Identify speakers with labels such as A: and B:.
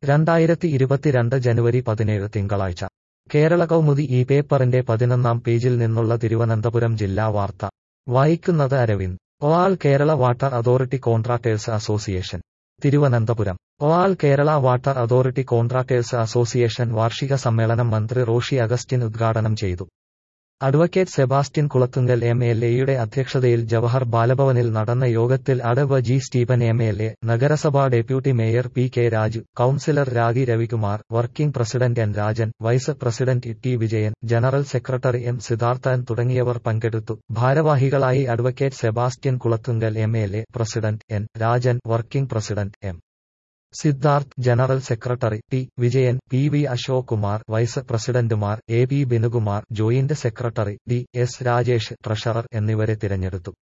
A: രണ്ടായിരത്തി ഇരുപത്തിരണ്ട് ജനുവരി പതിനേഴ് തിങ്കളാഴ്ച കേരള കൗമുദി ഈ പേപ്പറിന്റെ പതിനൊന്നാം പേജിൽ നിന്നുള്ള തിരുവനന്തപുരം ജില്ലാ വാർത്ത വായിക്കുന്നത് Aravind all Kerala water authority contractors association Thiruvananthapuram all Kerala water authority contractors association വാർഷിക സമ്മേളനം മന്ത്രി റോഷി അഗസ്റ്റിൻ ഉദ്ഘാടനം ചെയ്തു advocate Sebastian Kulathunkal M L എയുടെ അധ്യക്ഷതയിൽ ജവഹർ ബാലഭവനിൽ നടന്ന യോഗത്തിൽ അടവ് G Stephen M L A നഗരസഭാ deputy mayor P K Raju councillor Ragi Ravikumar working president N Rajan vice president T Vijayan general secretary M Sidharthan തുടങ്ങിയവർ പങ്കെടുത്തു ഭാരവാഹികളായി advocate Sebastian Kulathunkal M L A president N Rajan working president M Siddharth general secretary T Vijayan P V Ashok Kumar vice പ്രസിഡന്റുമാർ A P Binukumar joint secretary D S Rajesh treasurer എന്നിവരെ തിരഞ്ഞെടുത്തു